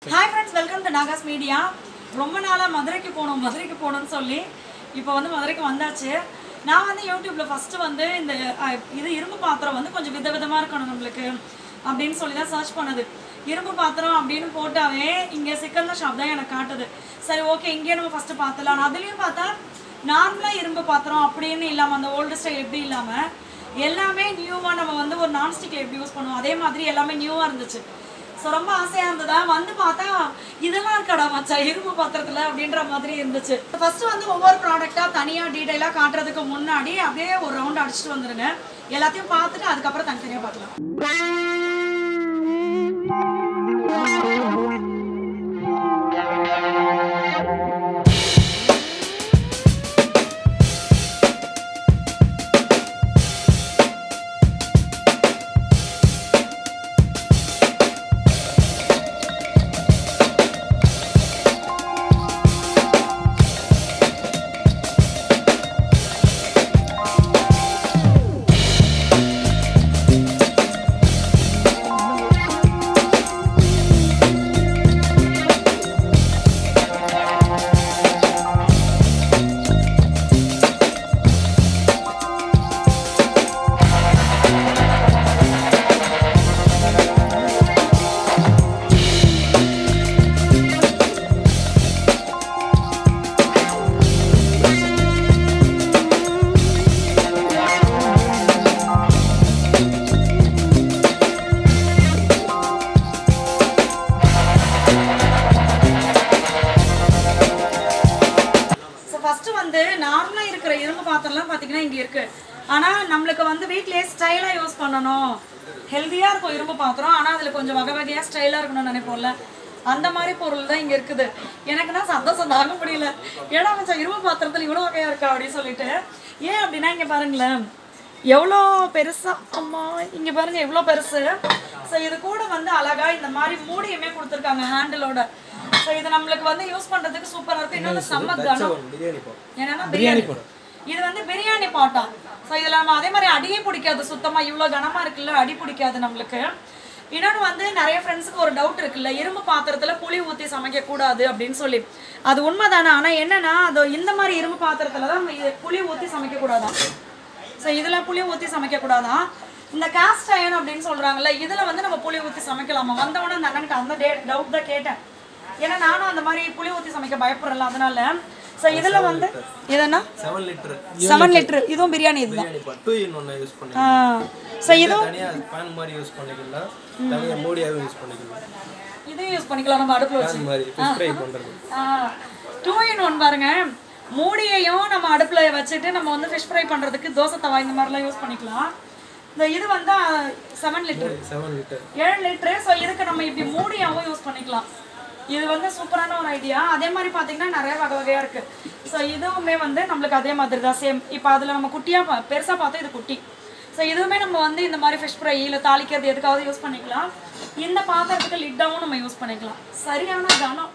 Hi friends welcome to Nagas media ரொம்ப நாளாக மதுரைக்கு போகணும் மதுரைக்கு போகணும்னு சொல்லி இப்போ வந்து மதுரைக்கு வந்தாச்சு நான் வந்து யூடியூப்பில் ஃபஸ்ட்டு வந்து இந்த அஹ், இது இரும்பு பாத்திரம் வந்து கொஞ்சம் விதவிதமாக இருக்கணும் நம்மளுக்கு அப்படின்னு சொல்லி தான் சர்ச் பண்ணது இரும்பு பாத்திரம் அப்படின்னு போட்டாவே இங்கே சிக்கந்தர் ஷாப் தான் எனக்கு காட்டுது சரி ஓகே இங்கேயே நம்ம ஃபஸ்ட்டு பார்த்துலாம் அதுலேயும் பார்த்தா நார்மலாக இரும்பு பாத்திரம் அப்படின்னு இல்லாமல் அந்த ஓல்டு ஸ்டைல் எப்படி இல்லாமல் எல்லாமே நியூவாக நம்ம வந்து ஒரு நான்ஸ்டிக்கில் எப்படி யூஸ் பண்ணுவோம் அதே மாதிரி எல்லாமே நியூவாக இருந்துச்சு ஸோ ரொம்ப ஆசையாக இருந்ததா வந்து பார்த்தா இதெல்லாம் இருக்காடா மச்சா இரும்பு பாத்திரத்தில் அப்படின்ற மாதிரி இருந்துச்சு ஃபர்ஸ்ட் வந்து ஒவ்வொரு ப்ராடக்டாக தனியாக டீட்டெயிலாக காட்டுறதுக்கு முன்னாடி அப்படியே ஒரு ரவுண்ட் அடிச்சுட்டு வந்துருங்க எல்லாத்தையும் பார்த்துட்டு அதுக்கப்புறம் தனித்தனியாக பார்க்கலாம் ஸோ ஃபஸ்ட்டு வந்து நார்மலாக இருக்கிற இரும்பு பாத்திரம்லாம் பார்த்தீங்கன்னா இங்கே இருக்குது ஆனால் நம்மளுக்கு வந்து வீட்டிலேயே ஸ்டைலாக யூஸ் பண்ணணும் ஹெல்த்தியாக இருக்கும் இரும்பு பாத்திரம் ஆனால் அதில் கொஞ்சம் வகை வகையாக ஸ்டைலாக இருக்கணும்னு நினைப்போம்ல அந்த மாதிரி பொருள் தான் இங்கே இருக்குது எனக்கு தான் சந்தோஷம் தாங்க முடியல ஏன்னா கொஞ்சம் இரும்பு பாத்திரத்தில் இவ்வளோ வகையாக இருக்கா அப்படின்னு சொல்லிட்டு ஏன் அப்படின்னா இங்கே பாருங்களேன் எவ்வளோ பெருசா அம்மா இங்கே பாருங்க எவ்வளோ பெருசு ஸோ இது கூட வந்து அழகா இந்த மாதிரி மூடியுமே கொடுத்துருக்காங்க ஹேண்டிலோட ஸோ இது நம்மளுக்கு வந்து யூஸ் பண்ணுறதுக்கு சூப்பராக இருக்கும் இன்னொன்று செம்ம கனம் பிரியாணி போ என்னன்னா பிரியாணி இது வந்து பிரியாணி பாட்டா ஸோ இதில் நம்ம அதே மாதிரி அடியே பிடிக்காது சுத்தமாக இவ்வளோ கனமாக இருக்குல்ல அடி பிடிக்காது நம்மளுக்கு இன்னொன்று வந்து நிறைய ஃப்ரெண்ட்ஸுக்கு ஒரு டவுட் இருக்குல்ல இரும்பு பாத்திரத்தில் புளி ஊற்றி சமைக்கக்கூடாது அப்படின்னு சொல்லி அது உண்மைதானே ஆனால் என்னன்னா அது இந்த மாதிரி இரும்பு பாத்திரத்தில் தான் நம்ம இது புளி ஊற்றி சமைக்கக்கூடாதான் ஸோ இதில் புளி ஊற்றி சமைக்கக்கூடாதான் இந்த காஸ்ட் அயன் அப்படின்னு சொல்கிறாங்கல்ல இதில் வந்து நம்ம புளி ஊற்றி சமைக்கலாமா வந்தவொடனே அந்த அண்ணன்கிட்ட அந்த டே டவுட் தான் கேட்டேன் ஏன்னா நானும் அந்த மாதிரி புளி ஊற்றி சமைக்க பயப்படுறல அதனால ஸோ இதில் வந்து இதுன்னா செவன் லிட்டர் செவன் லிட்டர் இதுவும் பிரியாணி இதுதான் பிரியாணி போ டூ இன் ஒன்று யூஸ் பண்ணிக்கலாம் ஸோ இதுவும் தனியா பேன் மாதிரி யூஸ் பண்ணிக்கலாம் தனியா மூடியாகவும் யூஸ் பண்ணிக்கலாம் இதையும் யூஸ் பண்ணிக்கலாம் நம்ம அடுப்பில் வச்சு பேன் மாதிரி ஃபிஷ் ஃப்ரை பண்ணுறது டூ இன் ஒன் பாருங்க மூடியையும் நம்ம அடுப்பில் வச்சுட்டு நம்ம வந்து ஃபிஷ் ஃப்ரை பண்ணுறதுக்கு தோசை தவா இந்த மாதிரிலாம் யூஸ் பண்ணிக்கலாம் இந்த இது வந்து செவன் லிட்டர் செவன் லிட்டர் ஏழு லிட்டரு ஸோ இதுக்கு நம்ம இப்படி மூடியாவும் யூஸ் பண்ணிக்கலாம் இது வந்து சூப்பரான ஒரு ஐடியா அதே மாதிரி பார்த்தீங்கன்னா நிறைய வகை வகையாக இருக்குது ஸோ இதுவுமே வந்து நம்மளுக்கு அதே மாதிரி தான் சேம் இப்போ அதில் நம்ம குட்டியாக பெருசாக பார்த்தா இது குட்டி ஸோ இதுவுமே நம்ம வந்து இந்த மாதிரி ஃபிஷ் ஃப்ரை இல்லை தாளிக்கிறது எதுக்காவது யூஸ் பண்ணிக்கலாம் இந்த பாத்திரத்துக்கு லிட்டாவும் நம்ம யூஸ் பண்ணிக்கலாம் சரியான கனம்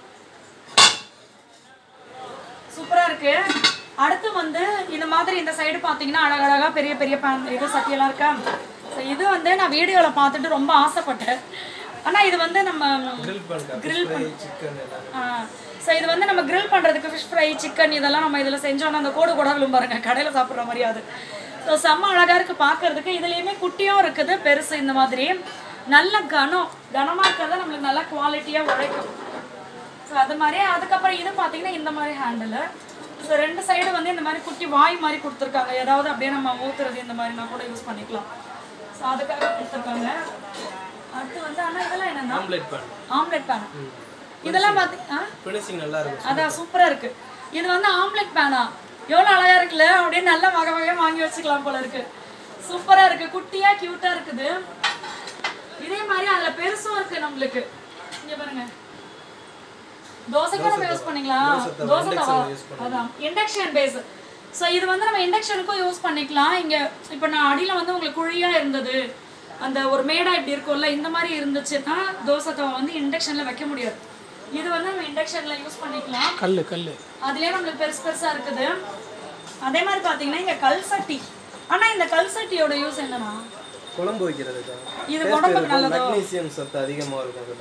சூப்பராக இருக்கு அடுத்து வந்து இந்த மாதிரி இந்த சைடு பார்த்தீங்கன்னா அழகழகா பெரிய பெரிய பேன் இது சட்டியெல்லாம் இருக்கா ஸோ இது வந்து நான் வீடியோவில் பார்த்துட்டு ரொம்ப ஆசைப்பட்டேன் ஆனால் இது வந்து நம்ம கிரில் பண்ணுறேன் கிரில் ஃப்ரை சிக்கன் எல்லாம் ஸோ இது வந்து நம்ம கிரில் பண்ணுறதுக்கு ஃபிஷ் ஃப்ரை சிக்கன் இதெல்லாம் நம்ம இதில் செஞ்சோம்னா அந்த கோடு கூட விழும் பாருங்க கடையில் சாப்பிட்ற மாதிரி அது ஸோ செம்ம அழகாக இருக்குது பார்க்கறதுக்கு இதுலேயுமே குட்டியும் இருக்குது பெருசு இந்த மாதிரி நல்ல கனம் கனமாக இருக்கிறது நம்மளுக்கு நல்ல குவாலிட்டியாக உழைக்கும் ஸோ அது மாதிரி அதுக்கப்புறம் இது பார்த்தீங்கன்னா இந்த மாதிரி ஹேண்டில் ஸோ ரெண்டு சைடு வந்து இந்த மாதிரி குட்டி வாய் மாதிரி கொடுத்துருக்காங்க ஏதாவது அப்படியே நம்ம ஊற்றுறது இந்த மாதிரினா கூட யூஸ் பண்ணிக்கலாம் ஸோ அதுக்காக கொடுத்துருக்காங்க அடுத்து வந்து ஆனால் இதெல்லாம் என்னன்னா ஆம்லெட் பேன் ஆம்லெட் பேன் இதெல்லாம் பார்த்தி ஆ ஃபினிஷிங் நல்லா இருக்கும் அதான் சூப்பரா இருக்கு இது வந்து ஆம்லெட் பேனா எவ்வளோ அழகா இருக்குல்ல அப்படியே நல்ல வகை வகையா வாங்கி வச்சுக்கலாம் போல இருக்கு சூப்பரா இருக்கு குட்டியா கியூட்டா இருக்குது இதே மாதிரி அதுல பெருசும் இருக்கு நம்மளுக்கு இங்க பாருங்க தோசைக்கும் நம்ம யூஸ் பண்ணிக்கலாம் தோசை தவா அதான் இண்டக்ஷன் பேஸ் ஸோ இது வந்து நம்ம இண்டக்ஷனுக்கும் யூஸ் பண்ணிக்கலாம் இங்க இப்போ நான் அடியில வந்து உங்களுக்கு குழியா இருந்தது அந்த ஒரு மேடா இப்படி இருக்கும்ல இந்த மாதிரி இருந்துச்சுன்னா தோசை தவா வந்து இண்டக்ஷன்ல வைக்க முடியாது இது வந்து நம்ம இண்டக்ஷன்ல யூஸ் பண்ணிக்கலாம் கல் கல் அதுலயே நம்மளுக்கு பெருசு பெருசா இருக்குது அதே மாதிரி பாத்தீங்கன்னா இங்க கல் சட்டி ஆனா இந்த கல் சட்டியோட யூஸ் என்னன்னா குழம்பு வைக்கிறது தான் இது உடம்புக்கு நல்லதோ மெக்னீசியம் சத்து அதிகமாக இருக்கும் அதில்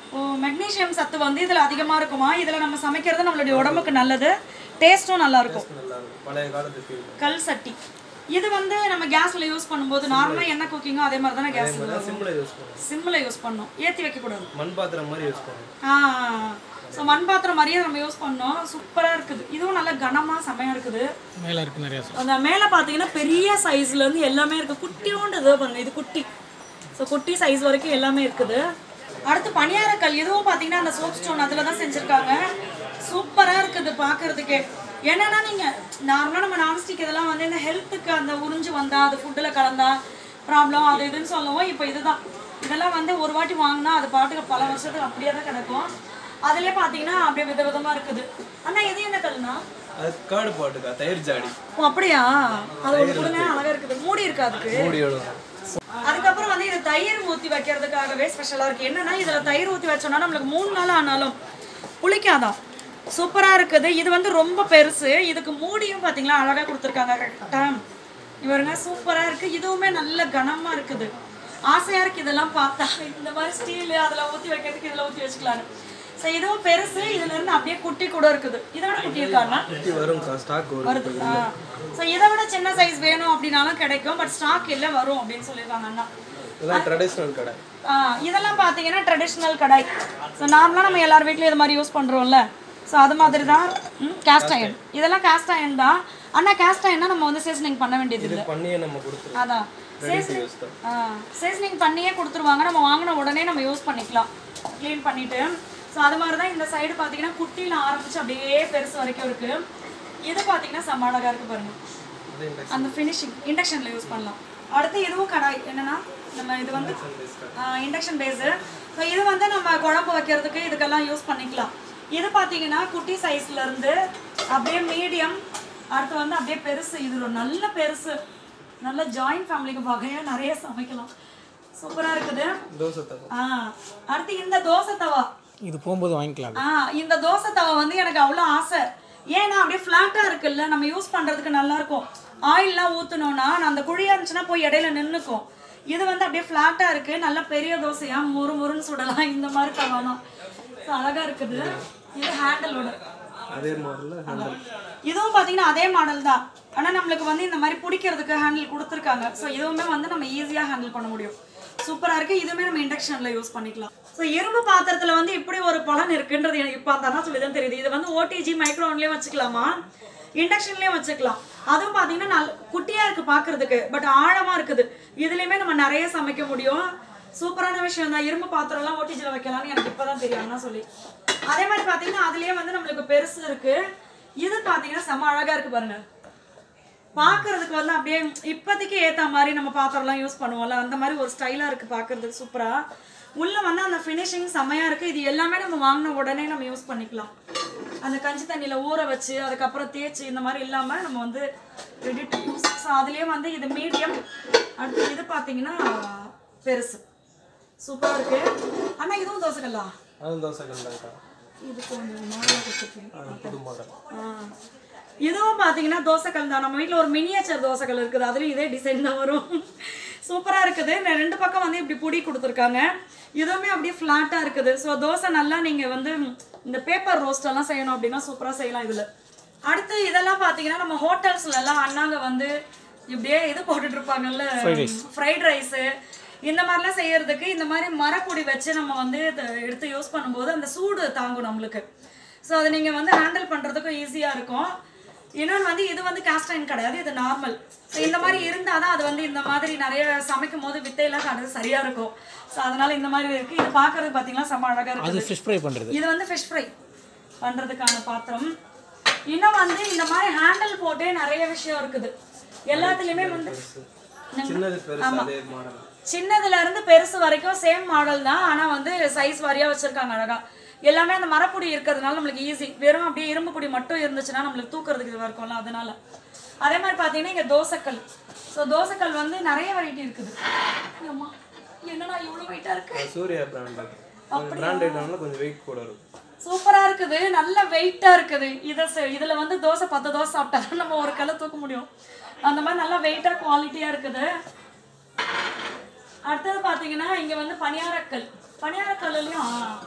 ஓ மெக்னீசியம் சத்து வந்து இதில் அதிகமாக இருக்குமா இதில் நம்ம சமைக்கிறது நம்மளுடைய உடம்புக்கு நல்லது டேஸ்ட்டும் நல்லா இருக்கும் நல்லா இருக்கும் பழைய காலத்து ஃபீல் கல் சட்டி இது வந்து நம்ம கேஸ்ல யூஸ் பண்ணும்போது நார்மலாக என்ன குக்கிங்கோ அதே மாதிரி தானே கேஸ் சிம்பிளாக யூஸ் பண்ணுவோம் சிம்மில் யூஸ் பண்ணோம் ஏற்றி வைக்கக்கூடாது மண் பாத்திரம் மாதிரி யூஸ் பண்ணுவோம் ஆ ஸோ மண் பாத்திரம் மாதிரியே நம்ம யூஸ் பண்ணோம் சூப்பராக இருக்குது இதுவும் நல்ல கனமாக செமையாக இருக்குது மேலே இருக்குது நிறையா அந்த மேலே பார்த்தீங்கன்னா பெரிய சைஸ்லேருந்து எல்லாமே இருக்குது குட்டியோண்டு இதோ பாருங்க இது குட்டி ஸோ குட்டி சைஸ் வரைக்கும் எல்லாமே இருக்குது அடுத்து பணியாரக்கல் இதுவும் பார்த்தீங்கன்னா அந்த சோப் ஸ்டோன் அதில் தான் செஞ்சுருக்காங்க சூப்பராக இருக்குது பார்க்கறதுக்கே என்னன்னா நீங்கள் நார்மலாக நம்ம நான்ஸ்டிக் இதெல்லாம் வந்து இந்த ஹெல்த்துக்கு அந்த உறிஞ்சு வந்தா அது ஃபுட்டில் கலந்தா ப்ராப்ளம் அது இதுன்னு சொல்லுவோம் இப்போ இதுதான் இதெல்லாம் வந்து ஒரு வாட்டி வாங்கினா அது பாட்டுக்கு பல வருஷத்துக்கு அப்படியே தான் கிடக்கும் அதுலேயே பார்த்தீங்கன்னா அப்படியே விதவிதமாக இருக்குது அண்ணா இது என்ன கல்னா அது காடு பாட்டுக்கா தயிர் ஜாடி ஓ அப்படியா அது ஒரு கொடுங்க அழகா இருக்குது மூடி இருக்கு அதுக்கு மூடியோட அதுக்கப்புறம் வந்து இது தயிர் ஊத்தி வைக்கிறதுக்காகவே ஸ்பெஷலா இருக்கு என்னன்னா இதுல தயிர் ஊத்தி வச்சோம்னா நம்மளுக்கு மூணு நாள் ஆனாலும் புளிக்காதான் சூப்பரா இருக்குது இது வந்து ரொம்ப பெருசு இதுக்கு மூடியும் பாத்தீங்களா அழகா கொடுத்துருக்காங்க கரெக்டா இவருங்க சூப்பரா இருக்கு இதுவுமே நல்ல கனமா இருக்குது ஆசையா இருக்கு இதெல்லாம் பார்த்தா இந்த மாதிரி ஸ்டீல் அதுல ஊத்தி வைக்கிறதுக்கு இதுல ஊத்தி வச்சுக்கலான்னு ஸோ இதுவும் பெருசு இதுல இருந்து அப்படியே குட்டி கூட இருக்குது இதை விட குட்டி இருக்காண்ணா குட்டி வரும்க்கா ஸ்டாக் வரும் வருது ஸோ இதை விட சின்ன சைஸ் வேணும் அப்படின்னாலும் கிடைக்கும் பட் ஸ்டாக் இல்லை வரும் அப்படின்னு சொல்லியிருக்காங்க அண்ணா இதெல்லாம் ட்ரெடிஷ்னல் கடை ஆ, இதெல்லாம் பார்த்தீங்கன்னா ட்ரெடிஷ்னல் கடாய் ஸோ நார்மலாக நம்ம எல்லார் வீட்லையும் இது மாதிரி யூஸ் பண்ணுறோம்ல ஸோ அது மாதிரி தான் கேஸ்ட் அயன் இதெல்லாம் கேஸ்ட் அயன் தான் ஆனால் கேஸ்ட் அயன்னா நம்ம வந்து சீசனிங் பண்ண வேண்டியது இல்லை பண்ணியே நம்ம கொடுத்துருவோம் அதான் ரெடி டு யூஸ் தான் சீசனிங் பண்ணியே கொடுத்துருவாங்க நம்ம வாங்கின உடனே நம்ம யூஸ் பண்ணிக்கலாம் க்ளீன் பண்ணிட்டு ஸோ அது மாதிரி தான் இந்த சைடு பார்த்தீங்கன்னா குட்டியில் ஆரம்பிச்சு அப்படியே பெருசு வரைக்கும் இருக்கு இது பார்த்தீங்கன்னா செம்ம அழகா இருக்கு பாருங்க அது இந்த அந்த ஃபினிஷிங் இண்டக்ஷனில் யூஸ் பண்ணலாம் அடுத்து இதுவும் கடாய் என்னன்னா நம்ம இது வந்து இண்டக்ஷன் பேஸு ஸோ இது வந்து நம்ம குழம்பு வைக்கிறதுக்கு இதுக்கெல்லாம் யூஸ் பண்ணிக்கலாம் இது பார்த்தீங்கன்னா குட்டி சைஸ்ல இருந்து அப்படியே மீடியம் அடுத்து வந்து அப்படியே பெருசு இது ஒரு நல்ல பெருசு நல்ல ஜாயிண்ட் ஃபேமிலிக்கு வகையாக நிறைய சமைக்கலாம் சூப்பராக இருக்குது தோசை தவா ஆ அடுத்து இந்த தோசை தவா இது போகும்போது வாங்கிக்கலாம் ஆ இந்த தோசை தவா வந்து எனக்கு அவ்வளோ ஆசை ஏன்னா அப்படியே ஃப்ளாட்டாக இருக்குல்ல நம்ம யூஸ் பண்ணுறதுக்கு நல்லா இருக்கும் ஆயில்லாம் ஊற்றுனோன்னா அந்த குழியாக இருந்துச்சுன்னா போய் இடையில நின்றுக்கும் இது வந்து அப்படியே ஃப்ளாட்டாக இருக்குது நல்ல பெரிய தோசையா முறு முறுன்னு சுடலாம் இந்த மாதிரி தவாலாம் ஸோ அழகாக இருக்குது இது ஹேண்டலோட அதே மாடலில் ஹேண்டில் இதுவும் பார்த்தீங்கன்னா அதே மாடல் தான் ஆனால் நம்மளுக்கு வந்து இந்த மாதிரி பிடிக்கிறதுக்கு ஹேண்டில் கொடுத்துருக்காங்க ஸோ இதுவுமே வந்து நம்ம ஈஸியாக ஹேண்டில் பண்ண முடியும் சூப்பராக இருக்குது இதுவுமே நம்ம இண்டக்ஷனில் யூஸ் பண்ணிக்கலாம் ஸோ இரும்பு பாத்திரத்தில் வந்து இப்படி ஒரு பலன் இருக்குன்றது எனக்கு இப்போ தான் சொல்லி தான் தெரியுது இது வந்து ஓடிஜி மைக்ரோன்லேயும் வச்சுக்கலாமா இண்டக்ஷன்லேயும் வச்சுக்கலாம் அதுவும் பார்த்தீங்கன்னா நல் குட்டியாக இருக்குது பார்க்குறதுக்கு பட் ஆழமாக இருக்குது இதுலேயுமே நம்ம நிறைய சமைக்க முடியும் சூப்பரான விஷயம் தான் இரும்பு பாத்திரம்லாம் ஓடிஜியில் வைக்கலாம்னு எனக்கு இப்போ தான் தெரியும் அண்ணா சொல்லி அதே மாதிரி பார்த்தீங்கன்னா அதுலேயே வந்து நம்மளுக்கு பெருசு இருக்கு இது பார்த்தீங்கன்னா செம்ம அழகா இருக்கு பாருங்க பார்க்கறதுக்கு வந்து அப்படியே இப்போதைக்கு ஏற்ற மாதிரி நம்ம பாத்திரம்லாம் யூஸ் பண்ணுவோம்ல அந்த மாதிரி ஒரு ஸ்டைலாக இருக்குது பார்க்கறதுக்கு சூப்பராக உள்ளே வந்து அந்த ஃபினிஷிங் செம்மையாக இருக்குது இது எல்லாமே நம்ம வாங்கின உடனே நம்ம யூஸ் பண்ணிக்கலாம் அந்த கஞ்சி தண்ணியில் ஊற வச்சு அதுக்கப்புறம் தேய்ச்சி இந்த மாதிரி இல்லாமல் நம்ம வந்து ரெடி டு யூஸ் ஸோ அதுலேயே வந்து இது மீடியம் அடுத்து இது பார்த்தீங்கன்னா பெருசு சூப்பராக இருக்குது அண்ணா இதுவும் தோசைக்கல்லா அதுவும் தோசை கண்டாக்கா இது கொஞ்சம் மாடலாக கொடுத்துருக்கீங்க அது புது மாடல் ஆ. இதுவும் பார்த்தீங்கன்னா தோசைக்கல் தான் நம்ம வீட்டில் ஒரு மினியேச்சர் தோசைக்கல் இருக்குது அதுலேயும் இதே டிசைன் தான் வரும் சூப்பராக இருக்குது இந்த ரெண்டு பக்கம் வந்து இப்படி புடி கொடுத்துருக்காங்க இதுவுமே அப்படியே ஃப்ளாட்டாக இருக்குது ஸோ தோசை நல்லா நீங்கள் வந்து இந்த பேப்பர் ரோஸ்ட் எல்லாம் செய்யணும் அப்படின்னா சூப்பராக செய்யலாம் இதில் அடுத்து இதெல்லாம் பார்த்தீங்கன்னா நம்ம ஹோட்டல்ஸ்ல எல்லாம் அண்ணாங்க வந்து இப்படியே இது போட்டுட்டு இருப்பாங்கல்ல ஃப்ரைட் ரைஸு இந்த மாதிரிலாம் செய்யறதுக்கு இந்த மாதிரி மரப்பொடி வச்சு நம்ம வந்து இதை எடுத்து யூஸ் பண்ணும்போது அந்த சூடு தாங்கும் நம்மளுக்கு ஸோ அதை நீங்கள் வந்து ஹேண்டில் பண்ணுறதுக்கும் ஈஸியாக இருக்கும் இன்னொன்று வந்து இது வந்து காஸ்ட் அயன் கிடையாது இது நார்மல் ஸோ இந்த மாதிரி இருந்தால் தான் அது வந்து இந்த மாதிரி நிறைய சமைக்கும் போது வித்தையெல்லாம் காட்டுறது சரியாக இருக்கும் ஸோ அதனால இந்த மாதிரி இருக்குது இது பார்க்கறதுக்கு பார்த்தீங்கன்னா செம்ம அழகாக இருக்குது அது ஃபிஷ் ஃப்ரை பண்ணுறது இது வந்து ஃபிஷ் ஃப்ரை பண்ணுறதுக்கான பாத்திரம் இன்னும் வந்து இந்த மாதிரி ஹேண்டில் போட்டே நிறைய விஷயம் இருக்குது எல்லாத்துலேயுமே வந்து சின்னது பெருசு அதே மாடல் சின்னதுல இருந்து பெருசு வரைக்கும் சேம் மாடல் தான் ஆனா வந்து சைஸ் வாரியா வச்சிருக்காங்க அழகா எல்லாமே அந்த மரப்புடி இருக்கிறதுனால நம்மளுக்கு ஈஸி வெறும் அப்படியே இரும்பு பொடி மட்டும் இருந்துச்சுன்னா நம்மளுக்கு தூக்குறதுக்கு இதுவாக இருக்கும்ல அதனால அதே மாதிரி பார்த்தீங்கன்னா இங்கே தோசைக்கல் ஸோ தோசைக்கல் வந்து நிறைய வெரைட்டி இருக்குது அம்மா என்னடா இவ்வளோ வெயிட்டாக இருக்கு சூர்யா பிராண்ட் கொஞ்சம் பிராண்ட் ஐட்டம்ல கொஞ்சம் வெயிட் கூட இருக்கும் சூப்பரா இருக்குது நல்ல வெயிட்டா இருக்குது இதை செ- இதுல வந்து தோசை பத்து தோசை சாப்பிட்டா தான் நம்ம ஒரு கல்லை தூக்க முடியும் அந்த மாதிரி நல்லா வெயிட்டா குவாலிட்டியா இருக்குது அடுத்தது பாத்தீங்கன்னா இங்க வந்து பணியாரக்கல் பணியாரக்கல்லையும்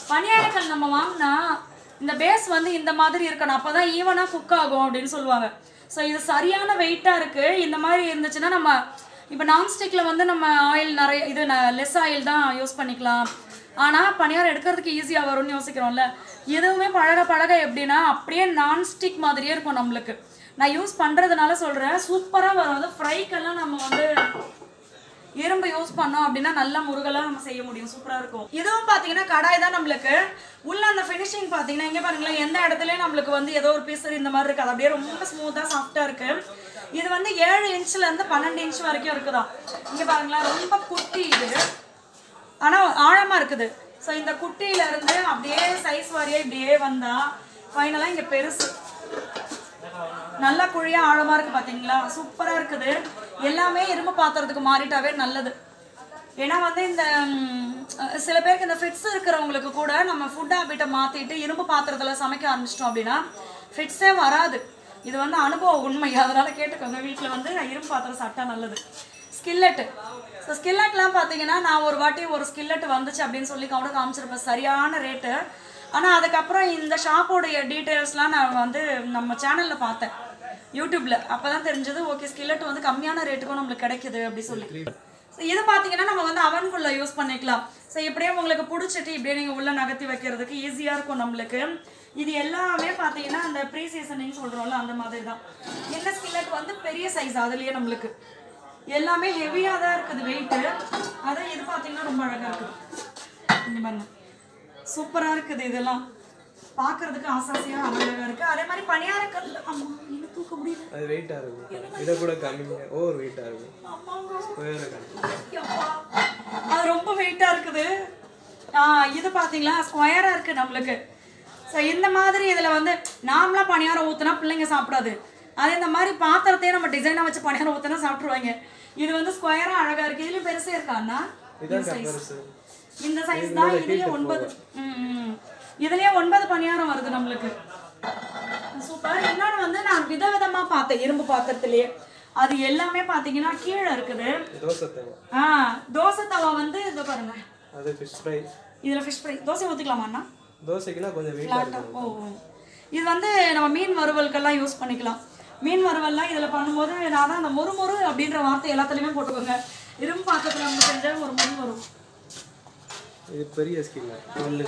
பணியாரக்கல் நம்ம வாங்கினா இந்த பேஸ் வந்து இந்த மாதிரி இருக்கணும் அப்போ தான் ஈவனாக குக் ஆகும் அப்படின்னு சொல்லுவாங்க ஸோ இது சரியான வெயிட்டாக இருக்குது இந்த மாதிரி இருந்துச்சுன்னா நம்ம இப்போ நான்ஸ்டிக்கில் வந்து நம்ம ஆயில் நிறைய இது லெஸ் ஆயில் தான் யூஸ் பண்ணிக்கலாம் ஆனால் பணியாரம் எடுக்கிறதுக்கு ஈஸியாக வரும்னு யோசிக்கிறோம்ல எதுவுமே பழக பழக எப்படின்னா அப்படியே நான்ஸ்டிக் மாதிரியே இருக்கும் நம்மளுக்கு நான் யூஸ் பண்ணுறதுனால சொல்கிறேன் சூப்பராக வரும் அது ஃப்ரைக்கெல்லாம் நம்ம வந்து இரும்பு யூஸ் பண்ணோம் அப்படின்னா நல்லா முருகலாக நம்ம செய்ய முடியும் சூப்பராக இருக்கும் இதுவும் பார்த்தீங்கன்னா கடாய் தான் நம்மளுக்கு உள்ள அந்த ஃபினிஷிங் பார்த்தீங்கன்னா இங்கே பாருங்களேன் எந்த இடத்துலையும் நம்மளுக்கு வந்து ஏதோ ஒரு பீஸ் இந்த மாதிரி இருக்காது அப்படியே ரொம்ப ஸ்மூத்தாக சாஃப்டாக இருக்கு இது வந்து ஏழு இன்ச்ல இருந்து பன்னெண்டு இன்ச் வரைக்கும் இருக்குதாம் இங்கே பாருங்களேன் ரொம்ப குட்டி இது ஆனால் ஆழமாக இருக்குது ஸோ இந்த குட்டியில இருந்து அப்படியே சைஸ் வாரியா இப்படியே வந்தா ஃபைனலாக இங்கே பெருசு நல்லா குழியா ஆழமா இருக்கு பாத்தீங்களா சூப்பரா இருக்குது எல்லாமே இரும்பு பாத்திரத்துக்கு மாறிட்டாவே நல்லது ஏன்னா வந்து இந்த ம், அஹ், சில பேருக்கு இந்த ஃபிட்ஸ் இருக்கிறவங்களுக்கு கூட நம்ம ஃபுட் ஹேபிட்டை மாத்திட்டு இரும்பு பாத்திரத்துல சமைக்க ஆரம்பிச்சிட்டோம் அப்படின்னா ஃபிட்ஸே வராது இது வந்து அனுபவ உண்மை அதனால கேட்டுக்கோங்க வீட்டில் வந்து இரும்பு பாத்திரம் சாப்பிட்டா நல்லது ஸ்கில்லெட்டு ஸோ ஸ்கில்லெட்லாம் பார்த்தீங்கன்னா நான் ஒரு வாட்டி ஒரு ஸ்கில்லெட் வந்துச்சு அப்படின்னு சொல்லி கூட காமிச்சிருப்பேன் சரியான ரேட்டு ஆனால் அதுக்கப்புறம் இந்த ஷாப்போடைய டீட்டெயில்ஸ்லாம் நான் வந்து நம்ம சேனலில் பார்த்தேன் யூடியூப்ல அப்போ தான் தெரிஞ்சது ஓகே ஸ்கில்லெட் வந்து கம்மியான ரேட்டுக்கும் நம்மளுக்கு கிடைக்குது அப்படி சொல்லி ஸோ இது பார்த்தீங்கன்னா நம்ம வந்து அவனுக்குள்ளே யூஸ் பண்ணிக்கலாம் ஸோ இப்படியே உங்களுக்கு பிடிச்சிட்டு இப்படியே நீங்கள் உள்ளே நகர்த்தி வைக்கிறதுக்கு ஈஸியாக இருக்கும் நம்மளுக்கு இது எல்லாமே பார்த்தீங்கன்னா அந்த ப்ரீ சீசனிங் சொல்கிறோம்ல அந்த மாதிரி தான் என்ன ஸ்கில்லெட் வந்து பெரிய சைஸ் அதுலேயே நம்மளுக்கு எல்லாமே ஹெவியாக தான் இருக்குது வெயிட்டு அதான் இது பார்த்தீங்கன்னா ரொம்ப அழகாக இருக்குது இந்த பாருங்க சூப்பராக இருக்குது இதெல்லாம் பார்க்கறதுக்கு ஆசாசியாக அழகாக இருக்குது அதே மாதிரி பணியாரக்கல் அம்மா என்ன தூக்க முடியல அது வெயிட்டாக இருக்கும் இதை கூட கம்மியாக ஓவர் வெயிட்டாக இருக்கும் அம்மாங்க ஸ்கொயராக கம்மி யப்பா. அது ரொம்ப வெயிட்டா இருக்குது ஆ இது பாத்தீங்களா ஸ்கொயரா இருக்கு நம்மளுக்கு ஸோ இந்த மாதிரி இதுல வந்து நார்மலா பணியாரம் ஊத்துனா பிள்ளைங்க சாப்பிடாது அது இந்த மாதிரி பாத்திரத்தையே நம்ம டிசைனா வச்சு பணியாரம் ஊத்துனா சாப்பிட்ருவாங்க இது வந்து ஸ்கொயரா அழகா இருக்கு இதுலயும் பெருசா இருக்கா அண்ணா இதான் பெருசு இந்த சைஸ் தான் இதுலயே ஒன்பது ம், ம். இதுலயே ஒன்பது பணியாரம் வருது நம்மளுக்கு சூப்பர் இன்னொன்று வந்து நான் விதவிதமா பார்த்தேன் இரும்பு பாத்திரத்திலேயே அது எல்லாமே பார்த்தீங்கன்னா கீழே இருக்குது தோசை தேவை ஆ தோசை தவா வந்து இந்த பாருங்க அது ஃபிஷ் ஃப்ரை இதுல ஃபிஷ் ஃப்ரை தோசை ஊற்றிக்கலாமா அண்ணா தோசைக்குன்னா கொஞ்சம் வெயிட்டாக ஃப்ளாட்டா இருக்கும் ஓ ஓ. இது வந்து நம்ம மீன் வறுவலுக்கெல்லாம் யூஸ் பண்ணிக்கலாம் மீன் வறுவல்லாம் இதில் பண்ணும்போது நான் தான் அந்த மொறுமொறு அப்படின்ற வார்த்தை எல்லாத்துலேயுமே போட்டுக்கோங்க இரும்பு பாத்திரத்தில் நம்ம செஞ்சால் ஒரு மொறு வரும் இது பெரிய ஸ்கில் டுவெல்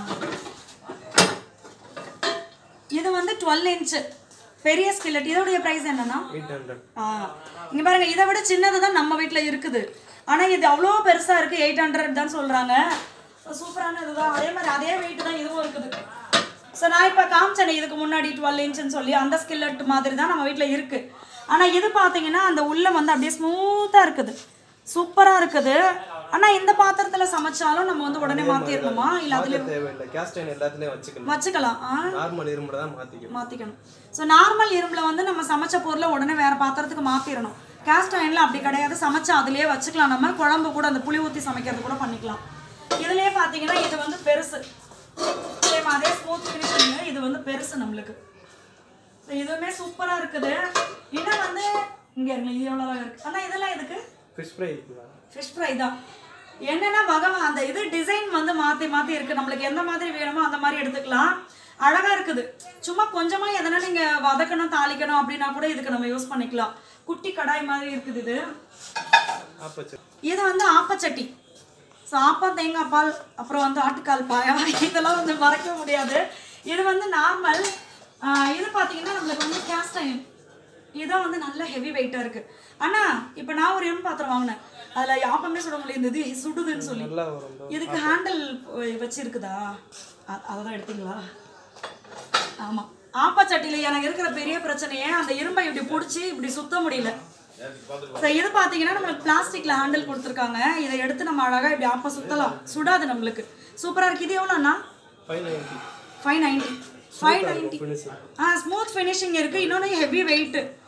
இது வந்து டுவெல் இன்ச்சு பெரிய ஸ்கில்லட் இதோடைய ப்ரைஸ் என்னன்னா எயிட் ஹண்ட்ரட் ஆ இங்க பாருங்க இதை விட சின்னது தான் நம்ம வீட்டில் இருக்குது ஆனா இது அவ்வளோ பெருசா இருக்கு எயிட் ஹண்ட்ரட் தான் சொல்றாங்க சூப்பரான இதுதான் அதே மாதிரி அதே வெயிட் தான் இதுவும் இருக்குது ஸோ நான் இப்போ காமிச்சேனே இதுக்கு முன்னாடி டுவெல் இன்ச்சுன்னு சொல்லி அந்த ஸ்கில்லட் மாதிரி தான் நம்ம வீட்டில் இருக்கு ஆனா இது பார்த்தீங்கன்னா அந்த உள்ள வந்து அப்படியே ஸ்மூத்தா இருக்குது சூப்பரா இருக்குது ஆனா இந்த பாத்திரத்துல சமைச்சாலும் நம்ம வந்து உடனே மாத்திரணுமா இல்ல அதுல மாற்ற தேவையில்லை கேஸ்ட் அயன் எல்லாத்துலேயும் வச்சுக்கலாம் வச்சுக்கலாம் ஆ நார்மல் இரும்புல தான் மாற்றிக்கணும் மாற்றிக்கணும் ஸோ நார்மல் இரும்புல வந்து நம்ம சமைச்ச பொருளை உடனே வேற பாத்திரத்துக்கு மாற்றிடணும் கேஸ்ட் அயனில் அப்படி கிடையாது சமைச்சா அதுலயே வச்சுக்கலாம் நம்ம குழம்பு கூட அந்த புளி ஊற்றி சமைக்கிறது கூட பண்ணிக்கலாம் இதுலயே பார்த்தீங்கன்னா இது வந்து பெருசு சேம் அதே ஸ்மூத் ஃபினிஷிங் இது வந்து பெருசு நம்மளுக்கு ஸோ இதுவுமே சூப்பராக இருக்குது இன்னும் வந்து இங்கே இருங்க இது எவ்வளோ இருக்கு ஆனால் இதெல்லாம் எதுக்கு ஃபிஷ் ஃப்ரை இருக்குங்களா ஃபிஷ் ஃப்ரை தான் என்னன்னா வகை அந்த இது டிசைன் வந்து மாற்றி மாற்றி இருக்குது நம்மளுக்கு எந்த மாதிரி வேணுமோ அந்த மாதிரி எடுத்துக்கலாம் அழகாக இருக்குது சும்மா கொஞ்சமாக எதனா நீங்கள் வதக்கணும் தாளிக்கணும் அப்படின்னா கூட இதுக்கு நம்ம யூஸ் பண்ணிக்கலாம் குட்டி கடாய் மாதிரி இருக்குது இது ஆப்போசிட் இது வந்து ஆப்பச்சட்டி ஸோ ஆப்பம் தேங்காய் பால் அப்புறம் வந்து ஆட்டுக்கால் பாயா இதெல்லாம் வந்து மறக்க முடியாது இது வந்து நார்மல் இது பார்த்தீங்கன்னா நம்மளுக்கு வந்து கேஸ்ட் அயன் இதான் வந்து நல்ல ஹெவி வெயிட்டாக இருக்குது அண்ணா இப்போ நான் ஒரு எம் பாத்திரம் வாங்கினேன் அதில் ஆப்பமே சுட முடியாது இது சுடுதுன்னு சொல்லி நல்லா வரும் bro. இதுக்கு ஹேண்டில் வச்சிருக்குதா அ- அதை தான் எடுத்தீங்களா ஆமாம் ஆப்பச்சட்டியில் எனக்கு இருக்கிற பெரிய பிரச்சனையே அந்த இரும்பை இப்படி பிடிச்சி இப்படி சுத்த முடியல ஸோ இது பார்த்தீங்கன்னா நம்மளுக்கு பிளாஸ்டிக்கில் ஹேண்டில் கொடுத்துருக்காங்க இதை எடுத்து நம்ம அழகாக இப்படி ஆப்ப சுத்தலாம் சுடாது நம்மளுக்கு சூப்பராக இருக்குது இது எவ்வளோண்ணா five ninety five ninety five ninety finishing ஆ ஸ்மூத் ஃபினிஷிங் இருக்குது இன்னொன்று ஹெவி வெயிட்டு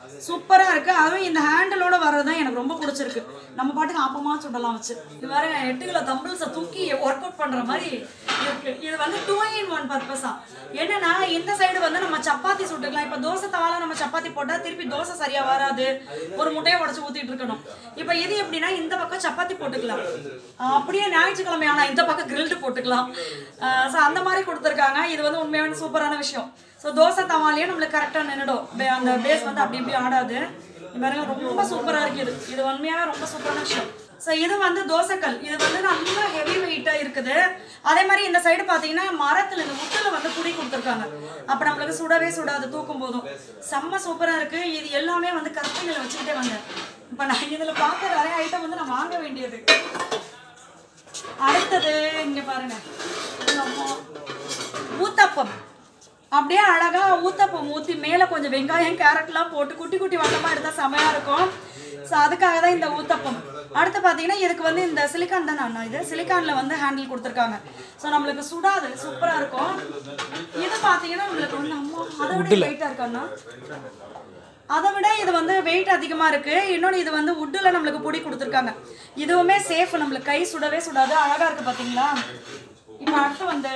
சூப்பராக இருக்கு அதுவும் இந்த ஹேண்டிலோட வர்றது தான் எனக்கு ரொம்ப பிடிச்சிருக்கு நம்ம பாட்டுக்கு ஆப்பமா சுடலாம் வச்சு இது வேற எட்டு கிலோ தம்பிள்ஸை தூக்கி ஒர்க் அவுட் பண்ற மாதிரி இருக்கு இது வந்து டூ இன் ஒன் பர்பஸா என்னன்னா இந்த சைடு வந்து நம்ம சப்பாத்தி சுட்டுக்கலாம் இப்போ தோசை தவால நம்ம சப்பாத்தி போட்டால் திருப்பி தோசை சரியா வராது ஒரு முட்டையை உடச்சு ஊத்திட்டு இருக்கணும் இப்போ இது எப்படின்னா இந்த பக்கம் சப்பாத்தி போட்டுக்கலாம் ஆஹ் அப்படியே ஞாயிற்றுக்கிழமை ஆனா இந்த பக்கம் கிரில்டு போட்டுக்கலாம் ஸோ அந்த மாதிரி கொடுத்துருக்காங்க இது வந்து உண்மையான சூப்பரான விஷயம் ஸோ தோசை தவாலேயே நம்மளுக்கு கரெக்டாக நின்றுடும் பே- அந்த பேஸ் வந்து அப்படி இப்படி ஆடாது இது பாருங்க ரொம்ப சூப்பராக இருக்கு இது இது உண்மையாகவே ரொம்ப சூப்பரான விஷயம் ஸோ இது வந்து தோசைக்கல் இது வந்து நல்ல ஹெவி வெயிட்டாக இருக்குது அதே மாதிரி இந்த சைடு பார்த்தீங்கன்னா மரத்தில் இந்த முட்டில் வந்து புடி கொடுத்துருக்காங்க அப்போ நம்மளுக்கு சுடவே சுடாது தூக்கும் போதும் செம்ம சூப்பராக இருக்கு இது எல்லாமே வந்து கத்திகளை வச்சுக்கிட்டே வந்தேன் இப்போ நான் இதில் பார்த்த நிறைய ஐட்டம் வந்து நான் வாங்க வேண்டியது அடுத்தது இங்க பாருங்க நம்ம ஊத்தப்பம் அப்படியே அழகா ஊத்தப்பம் ஊத்தி மேல கொஞ்சம் வெங்காயம் கேரட்லாம் போட்டு குட்டி குட்டி வட்டமா எடுத்தா செமையா இருக்கும் ஸோ அதுக்காக தான் இந்த ஊத்தப்பம் அடுத்து பார்த்தீங்கன்னா இதுக்கு வந்து இந்த சிலிக்கான் தானே அண்ணா இது சிலிக்கான்ல வந்து ஹேண்டில் கொடுத்துருக்காங்க ஸோ நம்மளுக்கு சுடாது சூப்பரா இருக்கும் இது பார்த்தீங்கன்னா நம்மளுக்கு வந்து அம்மா அதை விட வெயிட்டா இருக்காண்ணா அதை விட இது வந்து வெயிட் அதிகமாக இருக்கு இன்னொன்று இது வந்து உட்டில் நம்மளுக்கு பொடி கொடுத்துருக்காங்க இதுவுமே சேஃப் நம்மளுக்கு கை சுடவே சுடாது அழகா இருக்கு பார்த்தீங்களா இப்போ அடுத்து வந்து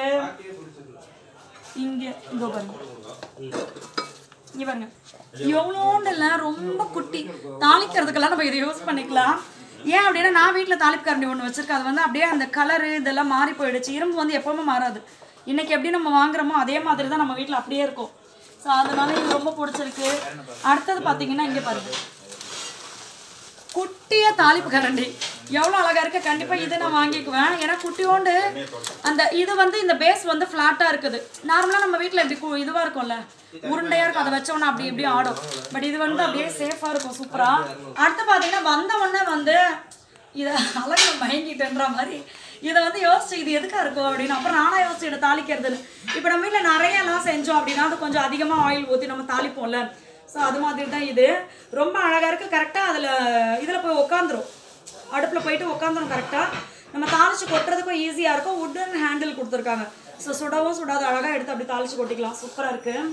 இங்கே இதோ பாருங்க இங்க பாருங்க எவ்வளோண்டு இல்லை ரொம்ப குட்டி தாளிக்கிறதுக்கெல்லாம் நம்ம இதை யூஸ் பண்ணிக்கலாம் ஏன் அப்படின்னா நான் வீட்டில் தாளிப்பு கரண்டி ஒன்று வச்சிருக்கேன் அது வந்து அப்படியே அந்த கலரு இதெல்லாம் மாறி போயிடுச்சு இரும்பு வந்து எப்பவுமே மாறாது இன்னைக்கு எப்படி நம்ம வாங்குறோமோ அதே மாதிரி தான் நம்ம வீட்டில் அப்படியே இருக்கும் ஸோ அதனால இது ரொம்ப பிடிச்சிருக்கு அடுத்தது பார்த்தீங்கன்னா இங்கே பாருங்க குட்டிய தாளிப்பு கரண்டி எவ்வளோ அழகா இருக்கு கண்டிப்பா இதை நான் வாங்கிக்குவேன் ஏன்னா குட்டியோண்டு அந்த இது வந்து இந்த பேஸ் வந்து ஃப்ளாட்டா இருக்குது நார்மலா நம்ம வீட்ல இப்படி கு- இதுவா இருக்கும்ல உருண்டையா இருக்கும் அதை வச்சோன்னா அப்படி இப்படி ஆடும் பட் இது வந்து அப்படியே சேஃபா இருக்கும் சூப்பரா அடுத்து பாத்தீங்கன்னா வந்த உடனே வந்து இதை அழகு மயங்கிட்டேன்ற மாதிரி இதை வந்து யோசிச்சு இது எதுக்கா இருக்கும் அப்படின்னு அப்புறம் நானா யோசிச்சு இதை தாளிக்கிறதுன்னு இப்போ நம்ம வீட்டில் நிறைய எல்லாம் செஞ்சோம் அப்படின்னா அது கொஞ்சம் அதிகமாக ஆயில் ஊற்றி நம்ம தாளிப்போம்ல ஸோ அது மாதிரி தான் இது ரொம்ப அழகாக இருக்குது கரெக்டாக அதில் இதில் போய் உட்காந்துரும் அடுப்பில் போயிட்டு உட்காந்துரும் கரெக்டாக நம்ம தாளிச்சு கொட்டுறதுக்கும் ஈஸியாக இருக்கும் உட்டன் ஹேண்டில் கொடுத்துருக்காங்க ஸோ சுடவும் சுடாது அழகாக எடுத்து அப்படி தாளிச்சு கொட்டிக்கலாம் சூப்பராக இருக்குது